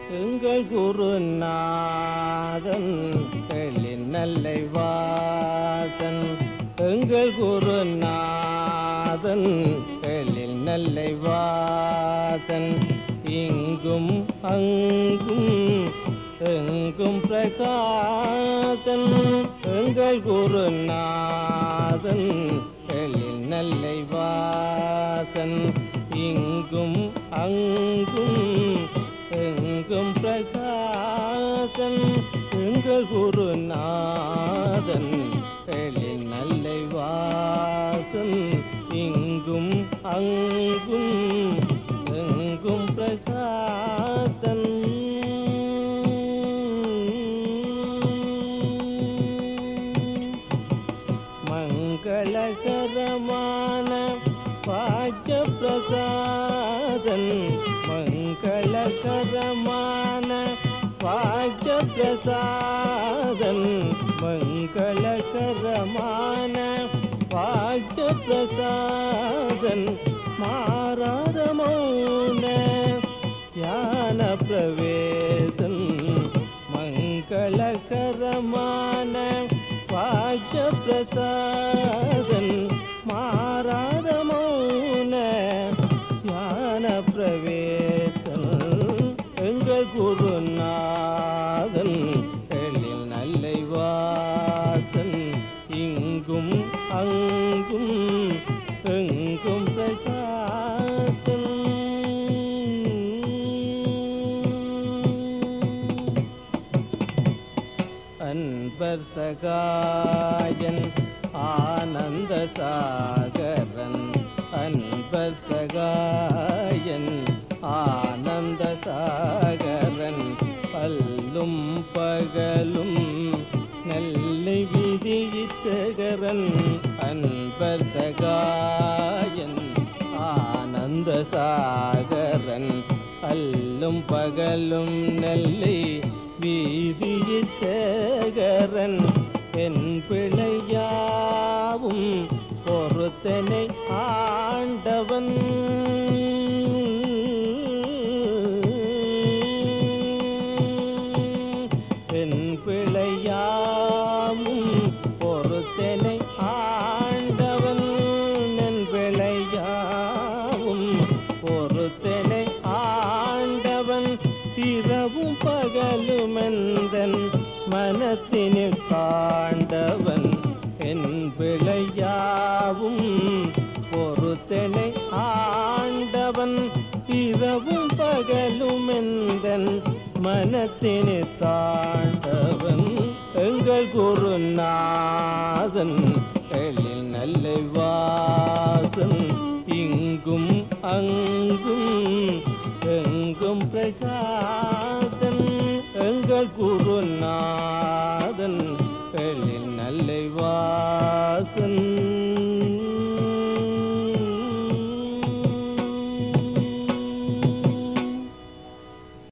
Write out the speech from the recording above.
எங்கள் குருநாதன் எழில் நல்லை வாசன் எங்கள் குருநாதன் எழில் நல்லை வாசன் இங்கும் அங்கும் எங்கும் பிரகாசன் எங்கள் குருநாதன் எழில் நல்லை வாசன் இங்கும் அங்கும் எங்கும் பிரகாசன் எங்கள் குருநாதன் எழில் நல்லை வாசன் இங்கும் அங்கும் எங்கும் பிரகாசன் மங்களகரமான பாஜ பிரசாதன் மங்களகரமான பாஜ பிரசாதன் மங்களகரமான பாஜ பிரசாதன் மாறாத மௌன ஞான பிரவேசன் மங்களகரமான வாஜ பிரசாதன் மாறாத மௌன ஞான பிரவேசன் எங்கள் குருநாதன் எழில் நல்லை வாசன் இங்கும் அங்கும் எங்கும் பிரகாசன் அன்பர் சகாயன் ஆனந்த சாகரன் அன்பர் சகாயன் ஆனந்த சாகரன் பல்லும் பகலும் நெல்லை விதிச்சகரன் அன்பர் சகாயன் ஆனந்த சாகரன் அல்லும் பகலும் நெல்லை வீதியில் சேகரன் என் பிழையாவும் பொறுத்தனை ஆண்டவன் என் பிழையாவும் பொறுத்தனை ஆண்டவன் என் பிழையாவும் பொறுத்தனை ஆண்டவன் இரவும் பகலுமெந்தன் மனத்தினில் காண்டவன் என் பிழையாவும் பொறுத்தனை ஆண்டவன் இரவும் பகலுமெந்தன் மனத்தினில் தாண்டவன் எங்கள் குருநாதன் எழில் நல்லை வாசன் இங்கும் அங்கும் எங்கும் பிரகாசன் எங்கள் குருநாதன் எழில் நல்லை வாசன்